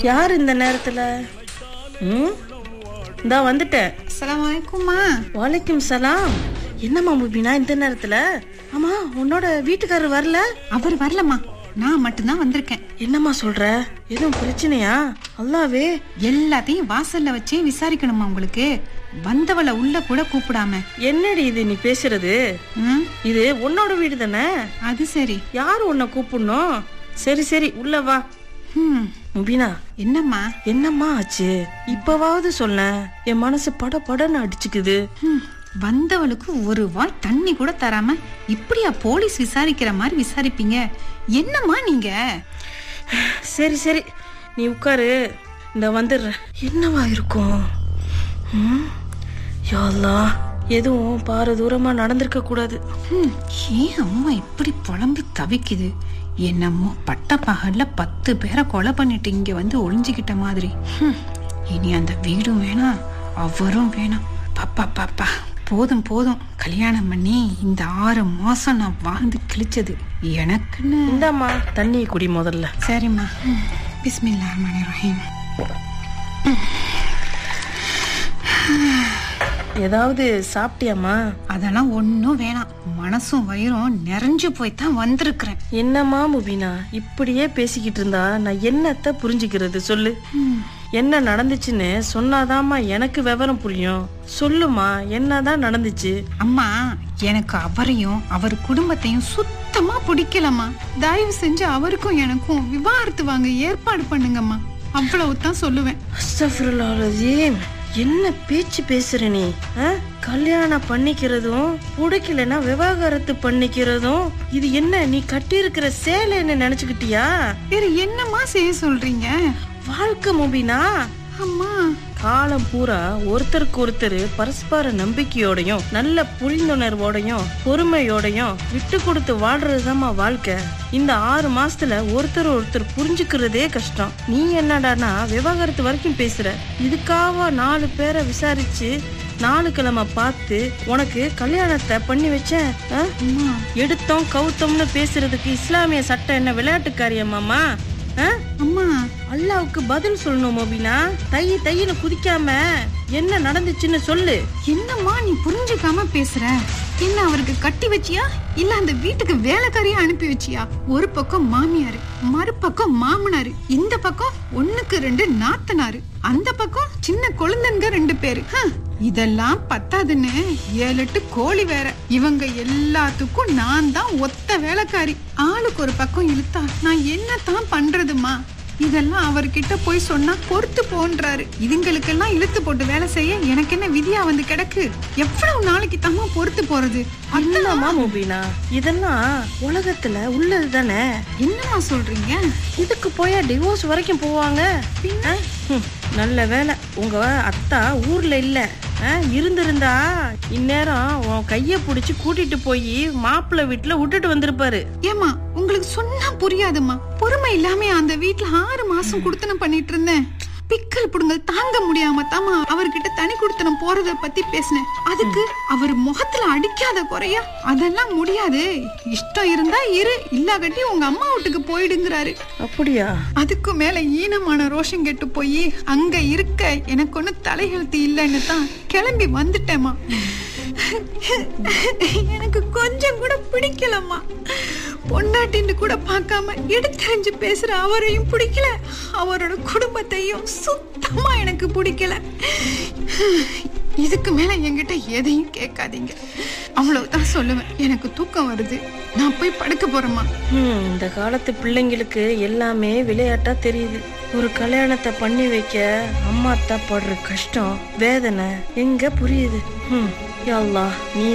யார் இந்த நேரத்துல ம் இந்தா வந்துட்டேன் அஸ்ஸலாமு அலைக்கும்மா வாலைக்கும் சலாம் என்னம்மா முபினா இந்த நேரத்துல ஆமா உன்னோட வீட்டுக்காரர் வரல அவர் வரலம்மா நான் மட்டும்தான் வந்திருக்கேன் என்னம்மா சொல்ற எதுவும் பிரச்சனையா அல்லாவே எல்லாத்தையும் வாசல்ல வச்சே விசாரிக்கணுமா உங்களுக்கு வந்தவளை உள்ள கூட கூப்பிடாம என்னடி இது நீ பேசுறது ம், இது உன்னோட வீடு தானே அது சரி யார் உன்னை கூப்பிடணும் சரி சரி உள்ள வா ம், முபினா என்னம்மா என்னம்மா ஆச்சு இப்பவாவது சொல்ல என் மனசு பட படன்னு அடிச்சுக்குது ம், வந்தவளுக்கு ஒரு வாய் தண்ணி கூட தராம இப்படியா போலீஸ் விசாரிக்கிற மாதிரி விசாரிப்பீங்க என்னம்மா நீங்க சரி சரி நீ உட்காரு இந்த வந்துடுற என்னவா இருக்கும் ம்? யா அல்லாஹ், எதுவும் பாரு தூரமா நடந்திருக்க கூடாது ம், ஏன் அம்மா இப்படி புலம்பி தவிக்குது என்னமோ பட்ட பகல்ல பத்து பேரை கொலை பண்ணிட்டு இங்க வந்து ஒளிஞ்சுக்கிட்ட மாதிரி ஹம், இனி அந்த வீடும் வேணாம் அவரும் வேணாம் பாப்பா பாப்பா போதும் போதும் கல்யாணம் பண்ணி இந்த ஆறு மாசம் நான் வாழ்ந்து கிழிச்சது எனக்குன்னு இந்தாம்மா தண்ணி குடி முதல்ல சரிம்மா ம், பிஸ்மில்லா ரஹ்மானிர் ரஹீம் ஏதாவது சாப்பிட்டியாம்மா அதெல்லாம் ஒன்றும் வேணாம் மனசும் வயிறும் நிறைஞ்சு போய் தான் வந்திருக்கிறேன் என்னம்மா முபினா இப்படியே பேசிக்கிட்டு இருந்தா நான் என்னத்த புரிஞ்சுக்கிறது சொல்லு என்ன நடந்துச்சுன்னு சொன்னாதாம்மா எனக்கு விவரம் புரியும் சொல்லுமா என்னதான் நடந்துச்சு அம்மா எனக்கு அவரையும் அவர் குடும்பத்தையும் சுத்தமா பிடிக்கலம்மா தயவு செஞ்சு அவருக்கும் எனக்கும் விவாகரத்து வாங்க ஏற்பாடு பண்ணுங்கம்மா அவ்வளவுதான் சொல்லுவேன் அஸ்தஃபிருல்லாஹ் என்ன பேச்சு பேசுற நீ ஆ? கல்யாணம் பண்ணிக்கிறதும் பிடிக்கலன்னா விவாகரத்து பண்ணிக்கிறதும் இது என்ன நீ கட்டி இருக்கிற சேலைன்னு நினைச்சுக்கிட்டியா வேற என்னம்மா செய்ய சொல்றீங்க வாழ்க்கை முபினா அம்மா காலம் பூரா ஒருத்தருக்கு ஒருத்தர் பரஸ்பர நம்பிக்கையோடையும் நல்ல புரிந்துணர்வோடையும் பொறுமையோடையும் விட்டு கொடுத்து வாழ்றதுதாம்மா வாழ்க்கை இந்த ஆறு மாசத்துல ஒருத்தர் ஒருத்தர் புரிஞ்சுக்கிறதே கஷ்டம் நீ என்னடானா விவாகரத்து வரைக்கும் பேசுற இதுக்காக நாலு பேரை விசாரிச்சு நாலு கிழமை பார்த்து உனக்கு கல்யாணத்தை பண்ணி வச்சேன் ஆ? அம்மா எடுத்தோம் கவுத்தோம்னு பேசுறதுக்கு இஸ்லாமிய சட்டம் என்ன விளையாட்டுக்காரியம்மாமா ஆ அம்மா அல்லாவுக்கு பதில் சொல்லணும் மோபினா தை தையின்னு குதிக்காம என்ன நடந்துச்சுன்னு சொல்லு என்னம்மா நீ புரிஞ்சுக்காம பேசுற என்ன அவருக்கு கட்டி வச்சியா இல்ல அந்த வீட்டுக்கு வேலைக்காரியா அனுப்பி வச்சியா ஒரு பக்கம் மாமியாரு மறுபக்கம் மாமனாரு இந்த பக்கம் ஒண்ணுக்கு ரெண்டு நாத்தனாரு அந்த பக்கம் சின்ன குழந்தைங்க ரெண்டு பேரு ஹம், இதெல்லாம் பத்தாதுன்னு ஏழு எட்டு கோழி வேற இவங்க எல்லாத்துக்கும் நான் தான் ஒத்த வேலைக்காரி ஆளுக்கு ஒரு பக்கம் இழுத்தா நான் என்னத்தான் பண்றதுமா இதெல்லாம் அவர்கிட்ட போய் சொன்னா பொறுத்து போன்றாரு இதுங்களுக்கெல்லாம் இழுத்து போட்டு வேலை செய்ய எனக்கு என்ன விதியா வந்து கிடக்கு எவ்வளவு நாளைக்கு தம்மா பொறுத்து போறது என்னம்மா மோபினா இதெல்லாம் உலகத்துல உள்ளது தானே என்னம்மா சொல்றீங்க இதுக்கு போயா டிவோர்ஸ் வரைக்கும் போவாங்க ஆ? ஹம், நல்ல வேலை உங்க அத்தா ஊர்ல இல்ல ஆ, இருந்திருந்தா இந்நேரம் உன் கைய புடிச்சு கூட்டிட்டு போய் மாப்பிள்ளை வீட்டுல விட்டுட்டு வந்திருப்பாரு ஏமா உங்களுக்கு சொன்னா புரியாதும்மா பொறுமை இல்லாம அந்த வீட்ல ஆறு மாசம் குடுத்தனம் பண்ணிட்டு இருந்தேன் பிக்கல் புடுங்கல் தாங்க முடியாம தாமா அவர்கிட்ட தனி குடுத்தனம் போறத பத்தி பேசினேன் அதுக்கு அவர் முகத்துல அடிக்காத குறையா அதெல்லாம் முடியாது இஷ்டம் இருந்தா இரு இல்லாகட்டி உங்க அம்மா வீட்டுக்கு போயிடுங்கிறாரு அப்படியா அதுக்கு மேல ஈனமான ரோஷம் கெட்டு போய் அங்க இருக்க எனக்கு ஒண்ணு தலையெழுத்து இல்லைன்னு தான் கிளம்பி வந்துட்டேம்மா எனக்கு கொஞ்சம் கூட பிடிக்கலம்மா பொண்டாட்டின்னு கூட பார்க்காம எடுத்தறிஞ்சு பேசுற அவரையும் பிடிக்கல அவரோட குடும்பத்தையும் சுத்தமா எனக்கு பிடிக்கல இதுக்கு மேல என்கிட்ட எதையும் கேட்காதீங்க அவ்வளவுதான் சொல்லுவேன் எனக்கு தூக்கம் வருது நான் போய் படுக்க போறேம்மா ஹம், இந்த காலத்து பிள்ளைங்களுக்கு எல்லாமே விளையாட்டா தெரியுது ஒரு கல்யாணத்தை பண்ணி வைக்க அம்மா அத்தா படுற கஷ்டம் வேதனை எங்க புரியுது ஹம், யா அல்லாஹ், நீ